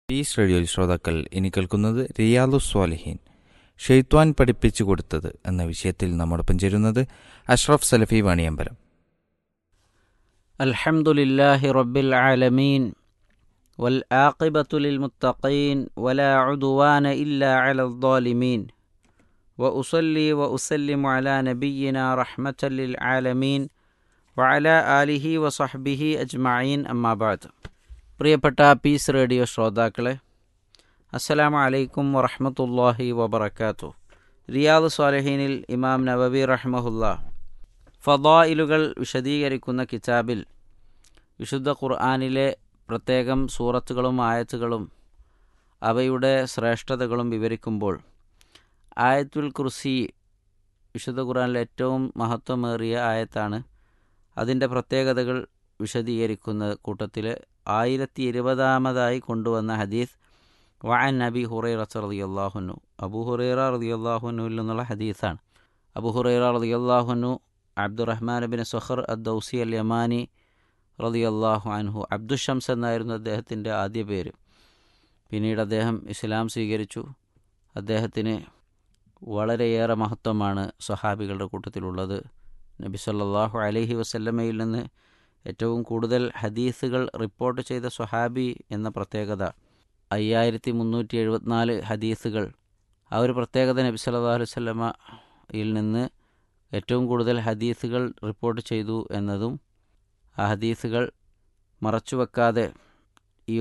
piece റേഡിയോയിൽ ശ്രോതാക്കൾ ഇനി കേൾക്കുന്നത് റിയാദു സ്വാലിഹീൻ ഷെയ്ത്വാൻ പഠിപ്പിച്ചു കൊടുത്തത് എന്ന വിഷയത്തിൽ നമ്മോടൊപ്പം ചേരുന്നത് അഷ്റഫ് സലഫി വാണിയമ്പലം الحمد لله رب العالمين والعاقبة للمتقين ولا عدوان إلا على الظالمين وأصلي وأسلم على نبينا رحمة للعالمين وعلى آله وصحبه أجمعين أما بعد പ്രിയപ്പെട്ട പീസ് റേഡിയോ ശ്രോതാക്കളെ അസ്സലാമു അലൈക്കും വറഹ്മത്തുള്ളാഹി വബറകാത്തു റിയാദ് സ്വാലഹീനിൽ ഇമാം നവവി റഹ്മഹുല്ല ഫദായിലുകൾ വിശദീകരിക്കുന്ന കിതാബിൽ വിശുദ്ധ ഖുർആാനിലെ പ്രത്യേകം സൂറത്തുകളും ആയത്തുകളും അവയുടെ ശ്രേഷ്ഠതകളും വിവരിക്കുമ്പോൾ ആയത്തുൽ കുർസി വിശുദ്ധ ഖുർആാനിലെ ഏറ്റവും മഹത്വമേറിയ ആയത്താണ് അതിൻ്റെ പ്രത്യേകതകൾ വിശദീകരിക്കുന്ന കൂട്ടത്തിൽ ആയിരത്തി ഇരുപതാമതായി കൊണ്ടുവന്ന ഹദീസ് വഅൻ നബി ഹുറൈറ റളിയല്ലാഹുനു അബു ഹുറൈറ റളിയല്ലാഹുനുവിൽ നിന്നുള്ള ഹദീസാണ് അബു ഹുറൈറ റളിയല്ലാഹുനു Abdurrahman bin Sakhr Addawsi al Yamani റളിയല്ലാഹു അൻഹു അബ്ദുഷംസ് എന്നായിരുന്നു അദ്ദേഹത്തിൻ്റെ ആദ്യ പേര് പിന്നീട് അദ്ദേഹം ഇസ്ലാം സ്വീകരിച്ചു അദ്ദേഹത്തിന് വളരെയേറെ മഹത്വമാണ് സഹാബികളുടെ കൂട്ടത്തിലുള്ളത് നബി സല്ലല്ലാഹു അലൈഹി വസല്ലമയിൽ നിന്ന് ഏറ്റവും കൂടുതൽ ഹദീസുകൾ റിപ്പോർട്ട് ചെയ്ത സ്വഹാബി എന്ന പ്രത്യേകത അയ്യായിരത്തി മുന്നൂറ്റി എഴുപത്തിനാല് ഹദീസുകൾ ആ ഒരു പ്രത്യേകത നബി സല്ലല്ലാഹു അലൈഹി വസല്ലമയിൽ നിന്ന് ഏറ്റവും കൂടുതൽ ഹദീസുകൾ റിപ്പോർട്ട് ചെയ്തു എന്നതും ആ ഹദീസുകൾ മറച്ചുവെക്കാതെ